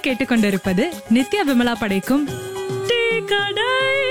கேட்டுக்கொண்டிருப்பது நித்யா விமலா படைக்கும் டீ கடை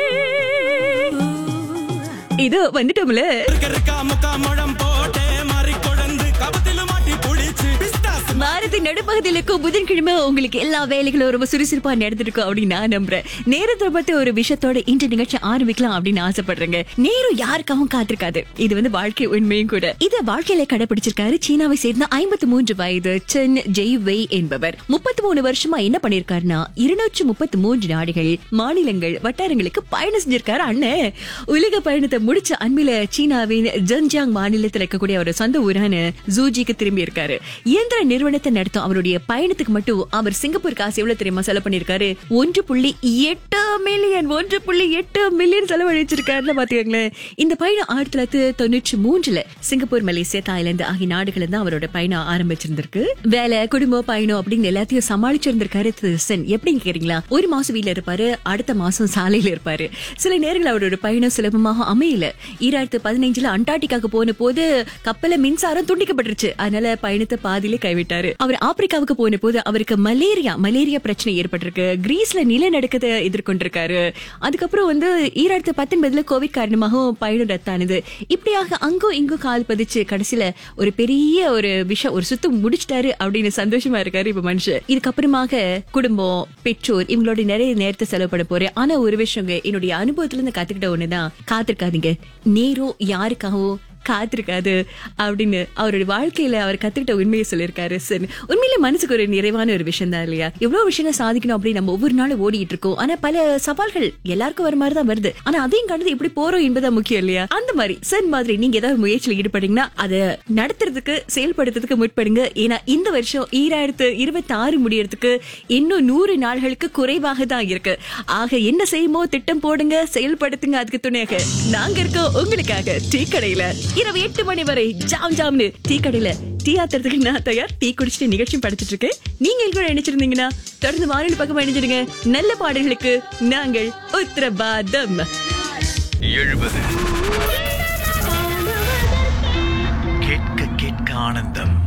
இது வந்துட்டோம்ல இருக்கா முக்கா முழம் போட்டே மாறி கொழுந்து கபத்தில மாட்டி புடிச்சு பிஸ்தாஸ் வாரத்தின் நடுப்பகுதியில் இருக்கும் புதன்கிழமை உங்களுக்கு எல்லா வேலைகளும் ரொம்ப சுறுசுறுப்பா நடந்திருக்கும் அப்படின்னு நான் நம்புறேன் நேரத்தை பத்தி ஒரு விஷயத்தோட இந்த நிகழ்ச்சி ஆரம்பிக்கலாம் அப்படின்னு ஆசைப்படுறேங்க நேரம் யாருக்காகவும் காத்திருக்காது இது வந்து வாழ்க்கை உண்மையும் கூட இத வாழ்க்கையில கடைபிடிச்சிருக்காரு சீனாவை சேர்ந்த ஐம்பத்தி மூன்று வயது சென் ஜெய் வெய் என்பவர் முப்பத்தி மூணு வருஷமா என்ன பண்ணிருக்காருன்னா இருநூற்று முப்பத்தி மூன்று நாடுகள் மாநிலங்கள் வட்டாரங்களுக்கு பயணம் செஞ்சிருக்காரு அண்ணன் உலக பயணத்தை முடிச்ச அண்மையில சீனாவின் ஜன்ஜியாங் மாநிலத்தில் இருக்கக்கூடிய ஒரு சொந்த ஊரான ஜூஜிக்கு திரும்பி இருக்காரு இயந்திர நிறுவனத்தை நடத்தும் அவருடைய பயணத்துக்கு மட்டும் அவர் சிங்கப்பூர் காசு எவ்வளவு தெரியுமா செலவு பண்ணிருக்காரு ஒன்று புள்ளி எட்டு மில்லியன் ஒன்று புள்ளி எட்டு மில்லியன் செலவழிச்சிருக்காருன்னு பாத்துக்கங்களேன் இந்த பயணம் ஆயிரத்தி தொள்ளாயிரத்தி தொண்ணூற்றி மூன்றுல சிங்கப்பூர் மலேசியா தாய்லாந்து ஆகிய நாடுகள் தான் அவரோட பயணம் ஆரம்பிச்சிருந்திருக்கு வேலை குடும்பம் பயணம் அப்படின்னு எல்லாத்தையும் சமாளிச்சிருந்திருக்காரு திரு சென் எப்படின்னு கேக்குறீங்களா ஒரு மாசம் வீட்ல இருப்பாரு அடுத்த மாசம் சாலையில இருப்பாரு சில நேரங்கள் அவரோட பயணம் சுலபமாக அமையல ஈராயிரத்து பதினைஞ்சுல அண்டார்டிகாக்கு போன போது கப்பல மின்சாரம் துண்டிக்கப்பட்டுருச்சு அதனால பயணத்தை பாதியிலே கைவிட்டாரு அவர் ஆப்பிரிக்காவுக்கு போன போது அவருக்கு மலேரியா மலேரியா பிரச்சனை ஏற்பட்டிருக்கு கிரீஸ்ல நிலநடுக்கத்தை எதிர்கொண்டிருக்காரு அதுக்கப்புறம் வந்து ஈராயிரத்து பத்தொன்பதுல கோவிட் காரணமாக பயணம் ரத்தானது இப்படியாக அங்கும் இங்கும் கால் பதிச்சு கடைசியில ஒரு பெரிய ஒரு விஷயம் ஒரு சுத்தம் முடிச்சிட்டாரு அப்படின்னு சந்தோஷமா இருக்காரு இப்ப மனுஷன் இதுக்கப்புறமாக குடும்பம் பெற்றோர் இவங்களோட நிறைய நேரத்தை செலவு பண்ண போறேன் ஆனா ஒரு விஷயங்க என்னுடைய அனுபவத்துல இருந்து கத்துக்கிட்ட ஒண்ணுதான் காத்திருக்காதீங்க நேரம் யாருக்காகவும் காத்திருக்காது அப்படின்னு அவருடைய வாழ்க்கையில அவர் கத்துக்கிட்ட உண்மையை சொல்லியிருக்காரு சார் உண்மையிலே மனசுக்கு ஒரு நிறைவான ஒரு விஷயம் தான் இல்லையா எவ்வளவு விஷயங்கள் சாதிக்கணும் அப்படின்னு நம்ம ஒவ்வொரு நாளும் ஓடிட்டு இருக்கோம் ஆனா பல சவால்கள் எல்லாருக்கும் வர மாதிரி தான் வருது ஆனா அதையும் கடந்து எப்படி போறோம் என்பதான் முக்கியம் இல்லையா அந்த மாதிரி சார் மாதிரி நீங்க ஏதாவது முயற்சியில் ஈடுபட்டீங்கன்னா அதை நடத்துறதுக்கு செயல்படுத்துறதுக்கு முற்படுங்க ஏன்னா இந்த வருஷம் ஈராயிரத்து இருபத்தி ஆறு முடியறதுக்கு இன்னும் நூறு நாள்களுக்கு குறைவாக தான் இருக்கு ஆக என்ன செய்யுமோ திட்டம் போடுங்க செயல்படுத்துங்க அதுக்கு துணையாக நாங்க இருக்கோம் உங்களுக்காக டீ கடையில இரவு எட்டு மணி வரை ஜாம் ஜாம்னு டீ கடையில டீ ஆத்துறதுக்கு நான் தயார் டீ குடிச்சிட்டு நிகழ்ச்சி படிச்சிட்டு இருக்கேன் நீங்க எங்க நினைச்சிருந்தீங்கன்னா தொடர்ந்து வானொலி பக்கம் இணைஞ்சிடுங்க நல்ல பாடல்களுக்கு நாங்கள் உத்தரவாதம் எழுபது கேட்க கேட்க ஆனந்தம்